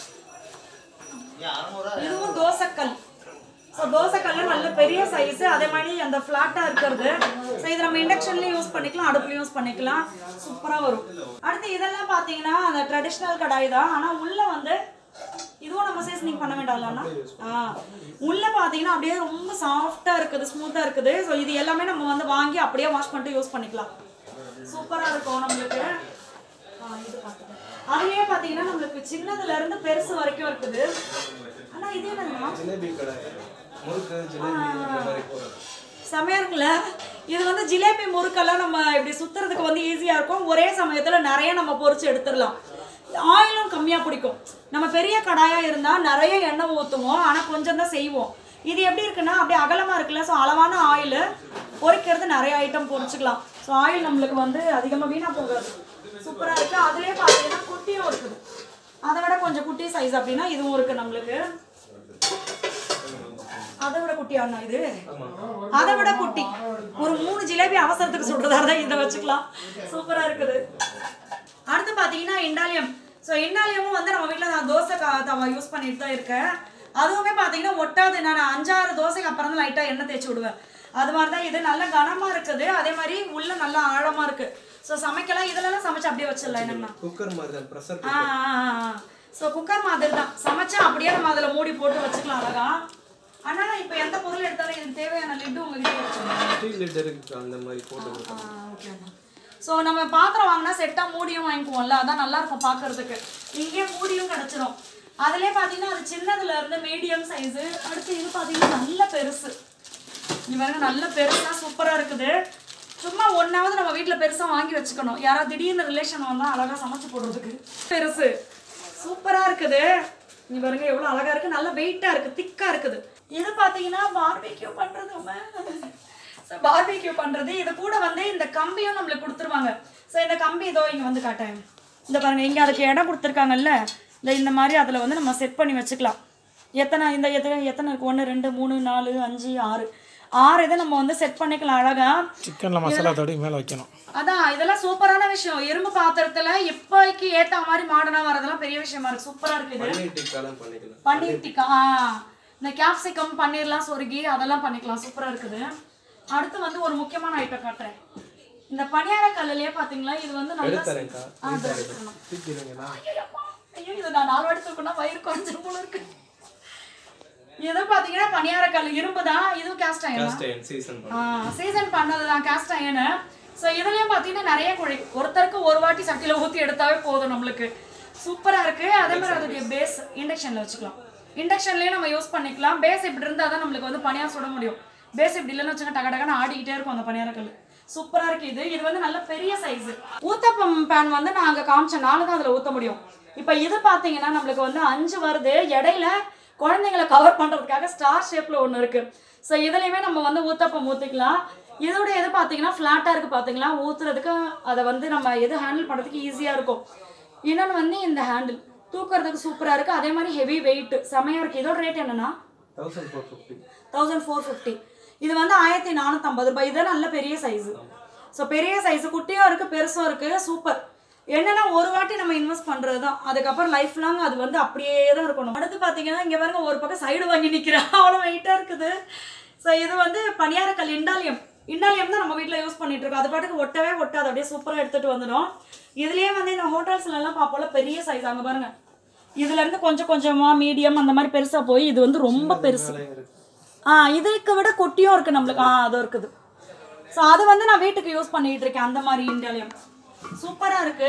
இதுவும் தோசைக்கல் ஸோ தோசைக்கல்ல நல்ல பெரிய சைஸ் அதே மாதிரி அந்த ஃப்ளாட்டாக இருக்கிறது ஸோ இதை நம்ம இண்டக்ஷன்லேயும் யூஸ் பண்ணிக்கலாம் அடுப்புலையும் யூஸ் பண்ணிக்கலாம் சூப்பராக வரும் அடுத்து இதெல்லாம் பார்த்தீங்கன்னா அந்த ட்ரெடிஷ்னல் கடாய் தான் ஆனால் உள்ளே வந்து இதுவும் நம்ம சீசனிங் பண்ண வேண்டாம்லண்ணா ஆ உள்ளே பார்த்தீங்கன்னா அப்படியே ரொம்ப சாஃப்டாக இருக்குது ஸ்மூத்தாக இருக்குது ஸோ இது எல்லாமே நம்ம வந்து வாங்கி அப்படியே வாஷ் பண்ணிட்டு யூஸ் பண்ணிக்கலாம் சூப்பராக இருக்கும் நம்மளுக்கு ஆ, இது பார்த்துக்கோங்க. அதுலயே பார்த்தீங்கன்னா நம்மளுக்கு சின்னதுல இருந்து பெருசு வரைக்கும் இருக்குது ஆனா இது என்னன்னா ஜிலேபி கடை முறுக்கு ஜிலேபி இந்த மாதிரி போடுறது செமையா இருக்குல்ல இது வந்து ஜிலேபி முறுக்கெல்லாம் நம்ம இப்படி சுத்துறதுக்கு வந்து ஈஸியா இருக்கும் ஒரே சமயத்துல நிறைய நம்ம பொரிச்சு எடுத்துடலாம் ஆயிலும் கம்மியா பிடிக்கும் நம்ம பெரிய கடாயா இருந்தா நிறைய எண்ணெய் ஊற்றுவோம் ஆனா கொஞ்சம் தான் செய்வோம் இது எப்படி இருக்குன்னா அப்படியே அகலமா இருக்குல்ல ஸோ அளவான ஆயில் பொரிக்கிறது நிறைய ஐட்டம் பொரிச்சுக்கலாம் ஸோ ஆயில் நம்மளுக்கு வந்து அதிகமா வீணா போகாது சூப்பரா இருக்கு அதுலயே பார்த்தீங்கன்னா குட்டியும் இருக்குது அதை விட கொஞ்சம் குட்டி சைஸ் அப்படின்னா இதுவும் இருக்கு நம்மளுக்கு அதை விட குட்டி அண்ணா இது அதை விட குட்டி ஒரு மூணு ஜிலேபி அவசரத்துக்கு சுடுறதா இருந்தா இதை வச்சுக்கலாம் சூப்பரா இருக்குது அடுத்து பாத்தீங்கன்னா இண்டாலியம் ஸோ இண்டாலியமும் வந்து நம்ம வீட்டில் நான் தோசை கா- தவா யூஸ் பண்ணிட்டு தான் இருக்கேன் அதுவுமே பார்த்தீங்கன்னா ஒட்டாது நான் அஞ்சாறு தோசைக்கு அப்புறம் தான் லைட்டாக எண்ணெய் தேய்ச்சி விடுவேன் அது மாதிரி தான் இது நல்ல கனமா இருக்குது அதே மாதிரி உள்ள நல்லா ஆழமா இருக்கு ஸோ சமைக்கலாம் இதெல்லாம் சமைச்சு அப்படியே வச்சிடலாம் என்னங்கண்ணா குக்கர் மாதிரி தான் ப்ரெஷர் ஸோ குக்கர் மாதிரி தான் சமைச்சா அப்படியே நம்ம அதில் மூடி போட்டு வச்சுக்கலாம் அழகா ஆனா இப்போ எந்த பொருள் எடுத்தாலும் எனக்கு தேவையான லிட்டு உங்ககிட்ட வச்சுக்கோங்க ஸ்டீல் லிட் இருக்கு அந்த மாதிரி போட்டு கொடுத்தோம் ஸோ நம்ம பாத்திரம் வாங்கினா செட்டாக மூடியும் வாங்கிக்குவோம்ல அதான் நல்லா இருக்கும் பார்க்கறதுக்கு இங்கேயே மூடியும் கிடச்சிரும் அதுலேயே பார்த்தீங்கன்னா அது சின்னதுல இருந்து மீடியம் சைஸு அடுத்து இது பார்த்தீங்கன்னா நல்ல பெருசு இது பாருங்க நல்ல பெருசாக சூப்பராக இருக்குது சும்மா ஒன்றாவது நம்ம வீட்டில் பெருசாக வாங்கி வச்சுக்கணும் யாராவது திடீர்னு ரிலேஷன் வந்தால் அழகாக சமைச்சு போடுறதுக்கு பெருசு சூப்பராக இருக்குது நீ பாருங்க எவ்வளோ அழகாக இருக்குது நல்ல வெயிட்டாக இருக்குது திக்காக இருக்குது இது பார்த்தீங்கன்னா பார்பிக்யூ பண்ணுறது ஸோ பார்பிக்யூ பண்ணுறது இது கூட வந்து இந்த கம்பியும் நம்மளுக்கு கொடுத்துருவாங்க ஸோ இந்த கம்பி இதோ இங்கே வந்து காட்டேன் இந்த பாருங்க இங்கே அதுக்கு இடம் கொடுத்துருக்காங்கல்ல இந்த இந்த மாதிரி அதில் வந்து நம்ம செட் பண்ணி வச்சுக்கலாம் எத்தனை இந்த எத்தனை எத்தனை இருக்கு ஒன்று ரெண்டு மூணு நாலு அஞ்சு ஆறு ஆறு இதை நம்ம வந்து செட் பண்ணிக்கலாம் அழகா சிக்கனில் மசாலா தடவி மேலே வைக்கணும் அதான் இதெல்லாம் சூப்பரான விஷயம் இரும்பு பாத்திரத்துல இப்போதைக்கு ஏத்த மாதிரி மாடர்னா வரதெல்லாம் பெரிய விஷயமா இருக்கு சூப்பரா இருக்கு இது பன்னீர் டிக்காலாம் பண்ணிக்கலாம் பன்னீர் டிக்கா ஆ. இந்த கேப்சிகம் பன்னீர்லாம் சொருகி அதெல்லாம் பண்ணிக்கலாம் சூப்பரா இருக்குது அடுத்து வந்து ஒரு முக்கியமான ஐட்டம் காட்டுறேன் இந்த பணியார கல்லுலயே பாத்தீங்களா இது வந்து நல்லா எடுத்துறேன்க்கா ஆ, இதோ எடுத்துக்கணும். தூக்கிடுங்களா ஐயப்பா, ஐயோ இது நான் நாலு வாட்டி தூக்குனா வயிறு கொஞ்சம் போல இருக்கு இது பாத்தீங்கன்னா பணியார கல் இரும்பு தான் இதுவும் cast iron first time season பண்ண சீசன் பண்ணது தான் கேஸ்ட் அயனு ஸோ இதுலயும் பாத்தீங்கன்னா நிறைய குழி ஒருத்தருக்கு ஒரு வாட்டி சட்டியில ஊத்தி எடுத்தாவே போதும் நம்மளுக்கு சூப்பரா இருக்கு அதே மாதிரி அதோடைய பேஸ் இண்டக்ஷன்ல வச்சுக்கலாம் இண்டக்ஷன்லயும் நம்ம யூஸ் பண்ணிக்கலாம் பேஸ் இப்படி இருந்தா தான் நம்மளுக்கு வந்து பணியாரம் சுட முடியும் பேஸ் இப்படி இல்லைன்னு வச்சுங்க டக டகன்னு ஆடிக்கிட்டே இருக்கும் அந்த பணியாரக்கல் சூப்பரா இருக்கு இது இது வந்து நல்ல பெரிய சைஸ் ஊத்தப்பம் பேன் வந்து நான் அங்க காமிச்சனால தான் அதுல ஊத்த முடியும் இப்போ இது பாத்தீங்கன்னா நம்மளுக்கு வந்து அஞ்சு வருது இடையில குழந்தைங்களை கவர் பண்றதுக்காக ஸ்டார் ஷேப்ல ஒன்று இருக்கு ஸோ இதுலயுமே நம்ம வந்து ஊத்தப்பம் ஊத்திக்கலாம் இதோட எது பார்த்தீங்கன்னா ஃப்ளாட்டாக இருக்கு பார்த்தீங்களா ஊத்துறதுக்கு அதை வந்து நம்ம எது ஹேண்டில் பண்ணுறதுக்கு ஈஸியாக இருக்கும் இன்னொன்று வந்து இந்த ஹேண்டில் தூக்குறதுக்கு சூப்பராக இருக்கு அதே மாதிரி ஹெவி வெயிட் செமையாக இருக்கு இதோட ரேட் என்னன்னா thousand four fifty thousand four fifty இது வந்து ஆயிரத்தி நானூற்றம்பது ரூபாய் இது நல்ல பெரிய சைஸு ஸோ பெரிய சைஸு குட்டியும் இருக்குது பெருசும் இருக்குது சூப்பர் என்னன்னா ஒரு வாட்டி நம்ம இன்வெஸ்ட் பண்ணுறது தான் அதுக்கப்புறம் லைஃப் லாங் அது வந்து அப்படியே தான் இருக்கணும் அடுத்து பார்த்தீங்கன்னா இங்கே பாருங்க ஒரு பக்கம் சைடு வாங்கி நிற்கிறேன் அவ்வளோ வெயிட்டாக இருக்குது ஸோ இது வந்து பணியாரக்கல் இண்டாலியம் இண்டாலியம் தான் நம்ம வீட்டில் யூஸ் பண்ணிட்டு இருக்கோம் அது பாட்டுக்கு ஒட்டவே ஒட்டாது அப்படியே சூப்பராக எடுத்துகிட்டு வந்துடும் இதுலேயே வந்து இந்த ஹோட்டல்ஸ்லலாம் பார்ப்போம்ல பெரிய சைஸ் அங்கே பாருங்க இதுல இருந்து கொஞ்சம் கொஞ்சமா மீடியம் அந்த மாதிரி பெருசா போய் இது வந்து ரொம்ப பெருசு இருக்கு ஆ இதுக்கு விட குட்டியும் இருக்கு நம்மளுக்கு ஆ அதுவும் இருக்குது ஸோ அது வந்து நான் வீட்டுக்கு யூஸ் பண்ணிட்டு இருக்கேன் அந்த மாதிரி இண்டாலியம் சூப்பரா இருக்கு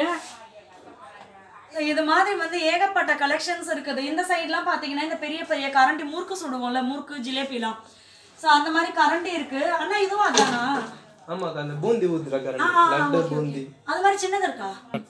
So, இது மாதிரி வந்து ஏகப்பட்ட கலெக்ஷன்ஸ் இருக்குது இந்த சைட்லாம் பார்த்தீங்கன்னா இந்த பெரிய பெரிய கரண்டி முறுக்கு சுடுவோம்ல முறுக்கு ஜிலேபிலாம் ஸோ அந்த மாதிரி கரண்டி இருக்கு ஆனா இதுவும் அதானா ஆமாக்கா அந்த பூந்தி ஊத்துற கரண்ட் லட்டு பூந்தி அது மாதிரி சின்னது இருக்கா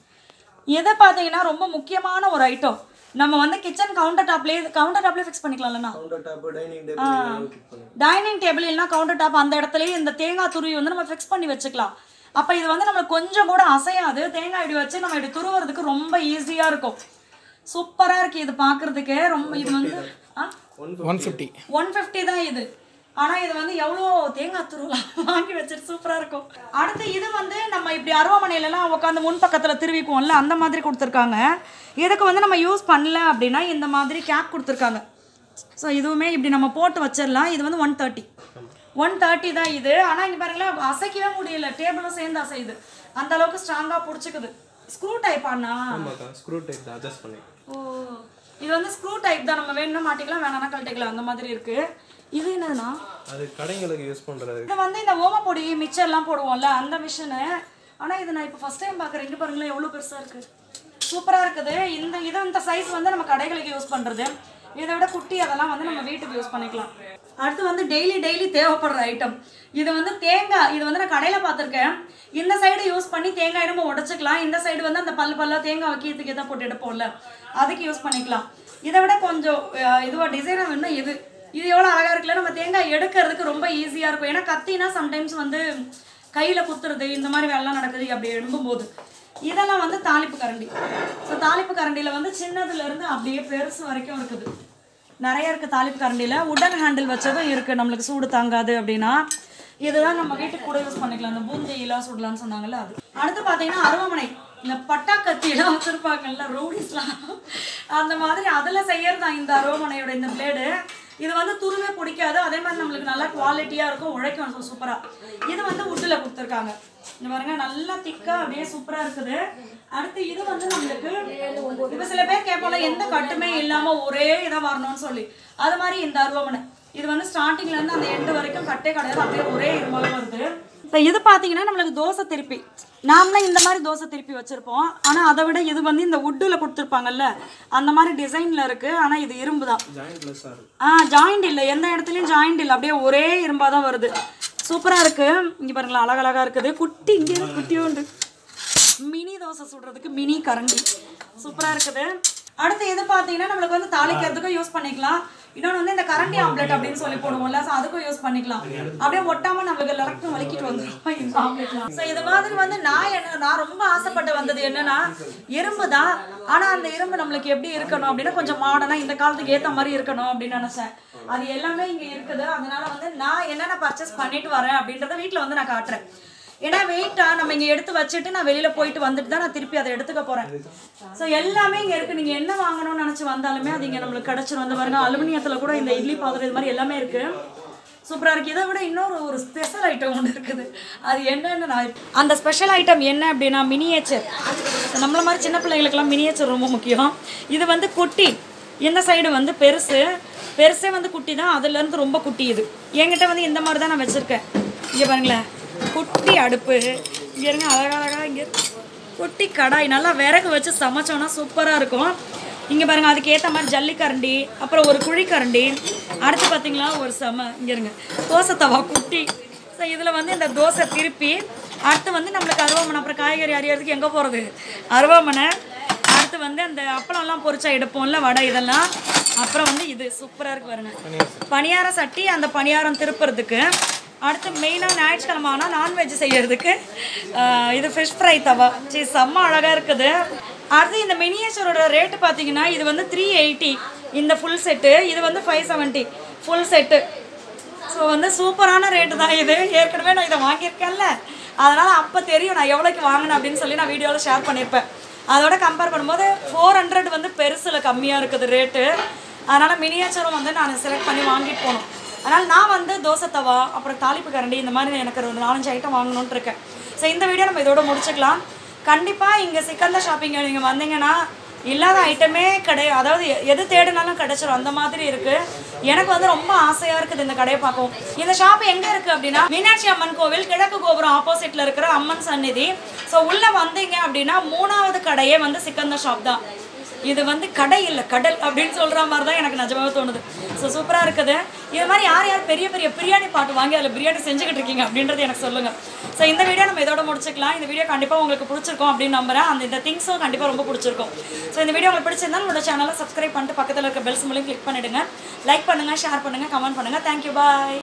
இதை பார்த்தீங்கன்னா ரொம்ப முக்கியமான ஒரு ஐட்டம் நம்ம வந்து கிச்சன் கவுண்டர் டாப்லேயே கவுண்டர் டாப்லேயே ஃபிக்ஸ் பண்ணிக்கலாம்லண்ணா counter top dining table fit பண்ணி டைனிங் டேபிள் இல்லைனா கவுண்டர் டாப் அந்த இடத்துலயே இந்த தேங்காய் துருவி வந்து நம்ம ஃபிக்ஸ் பண்ணி வச்சுக்கலாம் அப்போ இது வந்து நம்மளுக்கு கொஞ்சம் கூட அசையாது தேங்காய் இப்படி வச்சு நம்ம இப்படி துருவுறதுக்கு ரொம்ப ஈஸியாக இருக்கும் சூப்பராக இருக்கு இது பார்க்கறதுக்கே ரொம்ப இது வந்து ஆ ஒன் ஃபிஃப்டி ஒன் ஃபிஃப்டி தான் இது ஆனால் இது வந்து எவ்வளோ தேங்காய் துருவலாம் வாங்கி வச்சுட்டு சூப்பராக இருக்கும் அடுத்து இது வந்து நம்ம இப்படி அருவாமனையிலலாம் உட்காந்து முன் பக்கத்தில் திருவிக்குவோம்ல அந்த மாதிரி கொடுத்துருக்காங்க இதுக்கு வந்து நம்ம யூஸ் பண்ணல அப்படின்னா இந்த மாதிரி கேப் கொடுத்துருக்காங்க ஸோ இதுவுமே இப்படி நம்ம போட்டு வச்சிடலாம் இது வந்து ஒன் தேர்ட்டி ஒன் தேர்ட்டி தான் இது ஆனால் இங்கே பாருங்களேன் அசைக்கவே முடியல டேபிளும் சேர்ந்து அசையுது அந்த அளவுக்கு ஸ்ட்ராங்காக பிடிச்சிக்குது ஸ்க்ரூ டைப் ஆனா ஆமாக்கா ஸ்க்ரூ டைப் தான் அட்ஜஸ்ட் பண்ணி ஓ இது வந்து ஸ்க்ரூ டைப் தான் நம்ம வேணும்னா மாட்டிக்கலாம் வேணாம்னா கழட்டிக்கலாம் அந்த மாதிரி இருக்கு இது என்னதுன்னா அது கடைங்களுக்கு யூஸ் பண்றது இது வந்து இந்த ஓமப்பொடி மிச்சர்லாம் போடுவோம்ல அந்த மிஷினு ஆனால் இது நான் இப்போ ஃபஸ்ட் டைம் பார்க்குறேன் இங்கே பாருங்களேன் எவ்வளோ பெருசாக இருக்குது சூப்பராக இருக்குது இந்த இது இந்த சைஸ் வந்து நம்ம கடைகளுக்கு யூஸ் பண்ணுறது இதை விட குட்டி அதெல்லாம் வந்து நம்ம வீட்டுக்கு யூஸ் பண்ணிக்கலாம் அடுத்து வந்து டெய்லி டெய்லி தேவைப்படுற ஐட்டம் இது வந்து தேங்காய் இது வந்து நான் கடையில் பார்த்துருக்கேன் இந்த சைடு யூஸ் பண்ணி தேங்காய் நம்ம உடச்சிக்கலாம் இந்த சைடு வந்து அந்த பல்லு பல்லா தேங்காய் கீத்துக்கு தான் போட்டு எடுப்போம்ல அதுக்கு யூஸ் பண்ணிக்கலாம் இதை விட கொஞ்சம் இதுவாக டிசைனாக வேணும் இது இது எவ்வளோ அழகாக இருக்குல்ல நம்ம தேங்காய் எடுக்கிறதுக்கு ரொம்ப ஈஸியாக இருக்கும் ஏன்னா கத்தினா சம்டைம்ஸ் வந்து கையில் குத்துறது இந்த மாதிரி வேலைலாம் நடக்குது அப்படி எழும்பும்போது இதெல்லாம் வந்து தாளிப்பு கரண்டி ஸோ தாளிப்பு கரண்டியில் வந்து சின்னதுலேருந்து அப்படியே பெருசு வரைக்கும் இருக்குது நிறைய இருக்குது தாளிப்பு கரண்டியில் உடன் ஹேண்டில் வச்சதும் இருக்குது நம்மளுக்கு சூடு தாங்காது அப்படின்னா இதுதான் நம்ம வீட்டுக்கு கூட யூஸ் பண்ணிக்கலாம் இந்த பூந்தியெல்லாம் சுடலாம்னு சொன்னாங்கல்ல அது அடுத்து பார்த்தீங்கன்னா அருவாமனை இந்த பட்டா கத்தியெல்லாம் வச்சுருப்பாங்கல்ல ரோடிஸ்லாம் அந்த மாதிரி அதில் செய்யறதான் இந்த அருவாமனையோட இந்த பிளேடு இது வந்து துருவே பிடிக்காது அதே மாதிரி நம்மளுக்கு நல்லா குவாலிட்டியாக இருக்கும் உழைக்கும் சூப்பராக இது வந்து உட்டில் கொடுத்துருக்காங்க இந்த பாருங்க நல்லா திக்கா அப்படியே சூப்பரா இருக்குது அடுத்து இது வந்து நம்மளுக்கு இப்ப சில பேர் கேட்போம்ல எந்த கட்டுமே இல்லாம ஒரே இதா வரணும்னு சொல்லி அது மாதிரி இந்த அருவாமனை இது வந்து ஸ்டார்டிங்ல இருந்து அந்த எண்டு வரைக்கும் கட்டே கிடையாது அப்படியே ஒரே இருமாக வருது இப்போ இது பார்த்தீங்கன்னா நம்மளுக்கு தோசை திருப்பி நாமளே இந்த மாதிரி தோசை திருப்பி வச்சிருப்போம் ஆனால் அதை விட இது வந்து இந்த உட்டில் கொடுத்துருப்பாங்கல்ல அந்த மாதிரி டிசைனில் இருக்குது ஆனால் இது இரும்பு தான் ஜாயிண்ட்லெஸ்ஸாக இருக்கும் ஆ ஜாயிண்ட் இல்லை எந்த இடத்துலையும் ஜாயிண்ட் இல்லை அப்படியே ஒரே இரும்பாக தான் வருது சூப்பராக இருக்கு இங்கே பாருங்களா அழகழகா இருக்குது குட்டி இங்கே குட்டியோண்டு மினி தோசை சுடுறதுக்கு மினி கரண்டி சூப்பராக இருக்குது அடுத்து இது பார்த்தீங்கன்னா நம்மளுக்கு வந்து தாளிக்கிறதுக்கும் யூஸ் பண்ணிக்கலாம் இன்னொன்று வந்து இந்த கரண்டி ஆம்லெட் அப்படின்னு சொல்லி போடுவோம்ல ஸோ அதுக்கும் யூஸ் பண்ணிக்கலாம் அப்படியே ஒட்டாம நம்மளுக்கு லடக்கும் வலிக்கிட்டு வந்துடும் இந்த ஆம்லெட்லாம் ஸோ இது மாதிரி வந்து நான் என்ன நான் ரொம்ப ஆசைப்பட்டு வந்தது என்னன்னா இரும்பு தான் ஆனால் அந்த இரும்பு நம்மளுக்கு எப்படி இருக்கணும் அப்படின்னா கொஞ்சம் மாடர்னாக இந்த காலத்துக்கு ஏற்ற மாதிரி இருக்கணும் அப்படின்னு நினச்சேன் அது எல்லாமே இங்கே இருக்குது அதனால வந்து நான் என்னென்ன பர்ச்சேஸ் பண்ணிட்டு வரேன் அப்படின்றத வீட்டில் வந்து நான் காட்டுறேன் ஏன்னா வெயிட்டாக நம்ம இங்கே எடுத்து வச்சுட்டு நான் வெளியில் போயிட்டு வந்துட்டு தான் நான் திருப்பி அதை எடுத்துக்க போகிறேன் ஸோ எல்லாமே இங்கே இருக்குது நீங்கள் என்ன வாங்கணும்னு நினச்சி வந்தாலுமே அது இங்கே நம்மளுக்கு கிடச்சிரும் வந்து பாருங்க அலுமினியத்தில் கூட இந்த இட்லி பாத்திரம் இது மாதிரி எல்லாமே இருக்குது சூப்பராக இருக்குது இதை விட இன்னொரு ஒரு ஸ்பெஷல் ஐட்டம் ஒன்று இருக்குது அது என்னன்னு நான் அந்த ஸ்பெஷல் ஐட்டம் என்ன அப்படின்னா மினியேச்சர் நம்மள மாதிரி சின்ன பிள்ளைங்களுக்கெல்லாம் மினியேச்சர் ரொம்ப முக்கியம் இது வந்து குட்டி இந்த சைடு வந்து பெருசு பெருசே வந்து குட்டி தான் அதுலேருந்து ரொம்ப குட்டி இது என்கிட்ட வந்து இந்த மாதிரி தான் நான் வச்சுருக்கேன் இங்கே பாருங்களேன் குட்டி அடுப்பு இங்கே இருங்க அழகழகாக இங்கே குட்டி கடாய் நல்லா விறகு வச்சு சமைச்சோன்னா சூப்பராக இருக்கும் இங்கே பாருங்க அதுக்கு ஏற்ற மாதிரி ஜல்லிக்கரண்டி அப்புறம் ஒரு குழிக்கரண்டி அடுத்து பார்த்தீங்களா ஒரு செம இங்கே இருங்க தோசை தவா குட்டி ஸோ இதில் வந்து இந்த தோசை திருப்பி அடுத்து வந்து நம்மளுக்கு அருவாமனை அப்புறம் காய்கறி அறியறதுக்கு எங்கே போகிறது அருவாமனை அடுத்து வந்து அந்த அப்பளம்லாம் பொரிச்சா எடுப்போம்ல வடை இதெல்லாம் அப்புறம் வந்து இது சூப்பராக இருக்கு பாருங்க பணியார சட்டி அந்த பணியாரம் திருப்புறதுக்கு அடுத்து மெயினாக ஞாயிற்றுக்கிழமை ஆனால் நான்வெஜ் செய்யறதுக்கு ஆஹ், இது ஃபிஷ் ஃப்ரை தவா சரி செம்ம அழகாக இருக்குது அடுத்து இந்த மினியேச்சரோட ரேட்டு பார்த்தீங்கன்னா இது வந்து த்ரீ எயிட்டி இந்த ஃபுல் செட்டு இது வந்து five seventy full set so வந்து சூப்பரான ரேட்டு தான் இது ஏற்கனவே நான் இதை வாங்கியிருக்கேன்ல அதனால் அப்போ தெரியும் நான் எவ்வளோக்கு வாங்கினேன் அப்படின்னு சொல்லி நான் வீடியோவில் ஷேர் பண்ணியிருப்பேன் அதோட கம்பேர் பண்ணும்போது ஃபோர் ஹண்ட்ரட் வந்து பெருசில் கம்மியாக இருக்குது ரேட்டு அதனால் மினியேச்சரும் வந்து நான் செலக்ட் பண்ணி வாங்கிட்டு போகணும் அதனால் நான் வந்து தோசை தவா அப்புறம் தாளிப்பு கரண்டி இந்த மாதிரி எனக்கு ஒரு நாலஞ்சு ஐட்டம் வாங்கணுன்ட்டு இருக்கேன் ஸோ இந்த வீடியோ நம்ம இதோட முடிச்சுக்கலாம் கண்டிப்பாக இங்கே சிக்கந்தர் ஷாப்பிங் நீங்கள் வந்தீங்கன்னா இல்லாத ஐட்டமே கிடையாது அதாவது எ- எது தேடினாலும் கிடைச்சிரும் அந்த மாதிரி இருக்கு எனக்கு வந்து ரொம்ப ஆசையா இருக்குது இந்த கடையை பார்க்கவும் இந்த ஷாப் எங்க இருக்கு அப்படின்னா மீனாட்சி அம்மன் கோவில் கிழக்கு கோபுரம் ஆப்போசிட்ல இருக்கிற அம்மன் சந்நிதி ஸோ உள்ள வந்தீங்க அப்படின்னா மூணாவது கடையே வந்து சிக்கந்தர் ஷாப் தான் இது வந்து கடை இல்லை கடல் அப்படின்னு சொல்ற மாதிரி தான் எனக்கு நிஜமாவே தோணுது ஸோ சூப்பராக இருக்குது இது மாதிரி யார் யார் பெரிய பெரிய பிரியாணி பாட்டு வாங்கி அதில் பிரியாணி செஞ்சுக்கிட்டு இருக்கீங்க அப்படின்றது எனக்கு சொல்லுங்க ஸோ இந்த வீடியோ நம்ம இதோட முடிச்சுக்கலாம் இந்த வீடியோ கண்டிப்பாக உங்களுக்கு பிடிச்சிருக்கும் அப்படின்னு நம்புறேன் அந்த இந்த திங்ஸும் கண்டிப்பாக ரொம்ப பிடிச்சிருக்கும் ஸோ இந்த வீடியோ உங்களுக்கு பிடிச்சிருந்தா நம்மளோட சேனலை சப்ஸ்கிரைப் பண்ணிட்டு பக்கத்தில் இருக்க பெல்ஸ் மூலம் கிளிக் பண்ணிடுங்க லைக் பண்ணுங்க ஷேர் பண்ணுங்க கமெண்ட் பண்ணுங்க தேங்க்யூ பாய்